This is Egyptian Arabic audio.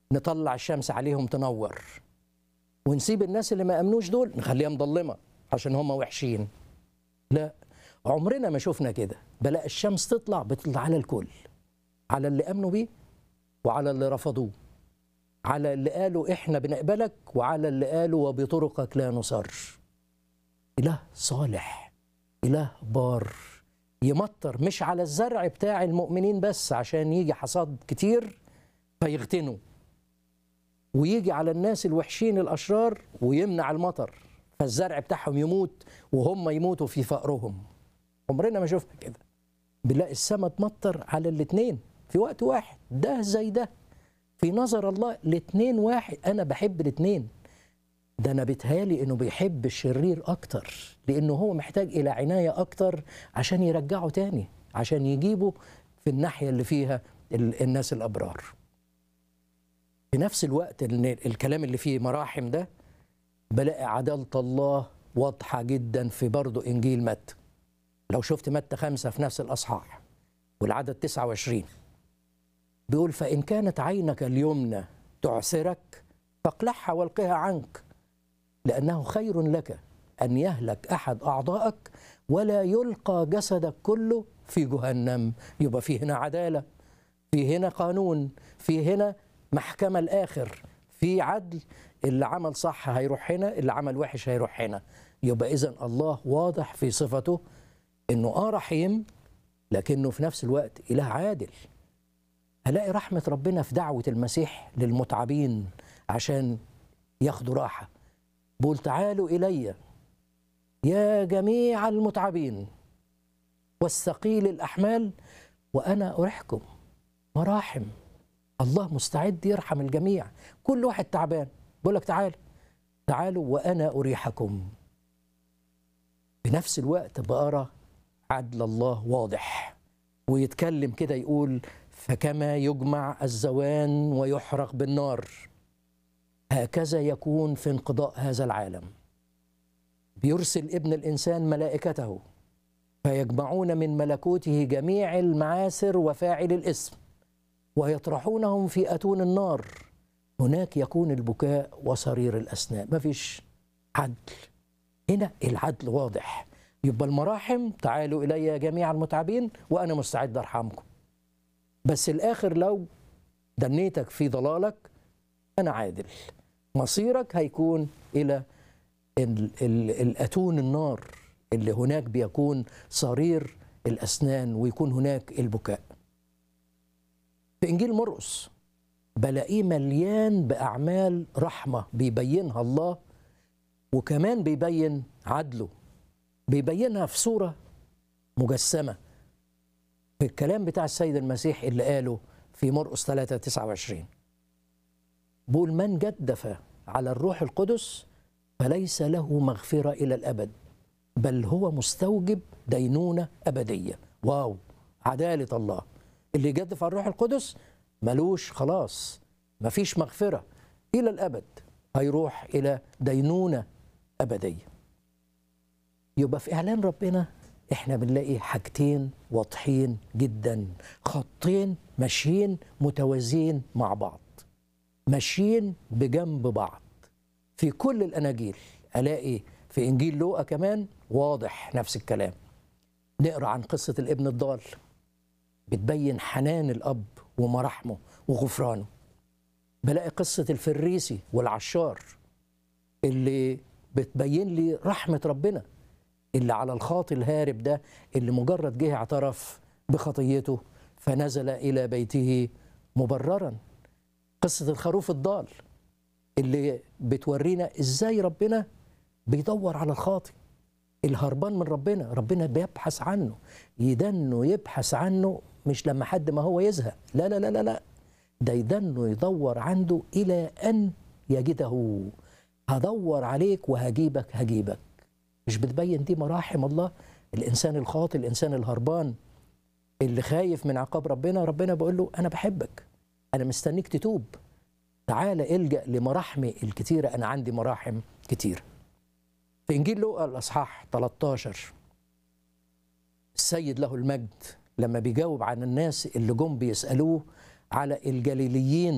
نطلع الشمس عليهم تنور ونسيب الناس اللي ما امنوش دول نخليها مضلمه عشان هم وحشين لا عمرنا ما شفنا كده بلاقي الشمس تطلع بتطلع على الكل على اللي امنوا بيه وعلى اللي رفضوه على اللي قالوا احنا بنقبلك وعلى اللي قالوا وبطرقك لا نصر اله صالح اله بار يمطر مش على الزرع بتاع المؤمنين بس عشان يجي حصاد كتير فيغتنوا ويجي على الناس الوحشين الاشرار ويمنع المطر فالزرع بتاعهم يموت وهم يموتوا في فقرهم عمرنا ما شفنا كده بنلاقي السماء تمطر على الاثنين في وقت واحد ده زي ده في نظر الله الاثنين واحد انا بحب الاثنين ده انا بيتهيالي انه بيحب الشرير اكتر لانه هو محتاج الى عنايه اكتر عشان يرجعه تاني عشان يجيبه في الناحيه اللي فيها ال- الناس الابرار في نفس الوقت إن الكلام اللي فيه مراحم ده بلاقي عدالة الله واضحة جدا في برضه إنجيل متى لو شفت متى خمسة في نفس الأصحاح والعدد 29 بيقول فإن كانت عينك اليمنى تعسرك فاقلعها والقها عنك لأنه خير لك أن يهلك أحد أعضائك ولا يلقى جسدك كله في جهنم يبقى في هنا عدالة في هنا قانون في هنا محكمة الآخر في عدل اللي عمل صح هيروح هنا اللي عمل وحش هيروح هنا يبقى إذن الله واضح في صفته إنه آه رحيم لكنه في نفس الوقت إله عادل هلاقي رحمة ربنا في دعوة المسيح للمتعبين عشان ياخدوا راحة بقول تعالوا إلي يا جميع المتعبين والثقيل الأحمال وأنا أريحكم مراحم الله مستعد يرحم الجميع كل واحد تعبان بقول لك تعال تعالوا وأنا أريحكم بنفس الوقت بقرا عدل الله واضح ويتكلم كده يقول فكما يجمع الزوان ويحرق بالنار هكذا يكون في انقضاء هذا العالم بيرسل ابن الانسان ملائكته فيجمعون من ملكوته جميع المعاسر وفاعل الاسم ويطرحونهم في اتون النار هناك يكون البكاء وصرير الاسنان مفيش عدل هنا العدل واضح يبقى المراحم تعالوا الي يا جميع المتعبين وانا مستعد ارحمكم بس الاخر لو دنيتك في ضلالك انا عادل مصيرك هيكون الى ال ال الاتون النار اللي هناك بيكون صرير الاسنان ويكون هناك البكاء في انجيل مرقس بلاقيه مليان باعمال رحمه بيبينها الله وكمان بيبين عدله بيبينها في صوره مجسمه في الكلام بتاع السيد المسيح اللي قاله في مرقس 3 29 بيقول من جدف على الروح القدس فليس له مغفرة إلى الأبد بل هو مستوجب دينونة أبدية واو عدالة الله اللي يجدف على الروح القدس ملوش خلاص مفيش مغفرة إلى الأبد هيروح إلى دينونة أبدية يبقى في إعلان ربنا احنا بنلاقي حاجتين واضحين جدا خطين ماشيين متوازيين مع بعض ماشيين بجنب بعض في كل الاناجيل الاقي في انجيل لوقا كمان واضح نفس الكلام نقرا عن قصه الابن الضال بتبين حنان الاب ومراحمه وغفرانه بلاقي قصه الفريسي والعشار اللي بتبين لي رحمه ربنا اللي على الخاطي الهارب ده اللي مجرد جه اعترف بخطيته فنزل الى بيته مبررا قصه الخروف الضال اللي بتورينا ازاي ربنا بيدور على الخاطئ الهربان من ربنا ربنا بيبحث عنه يدنه يبحث عنه مش لما حد ما هو يزهق لا لا لا لا لا ده يدنه يدور عنده الى ان يجده هدور عليك وهجيبك هجيبك مش بتبين دي مراحم الله الانسان الخاطئ الانسان الهربان اللي خايف من عقاب ربنا ربنا بيقول له انا بحبك انا مستنيك تتوب تعالى الجا لمراحمي الكتيره انا عندي مراحم كتيره في انجيل لوقا الاصحاح 13 السيد له المجد لما بيجاوب عن الناس اللي جم بيسالوه على الجليليين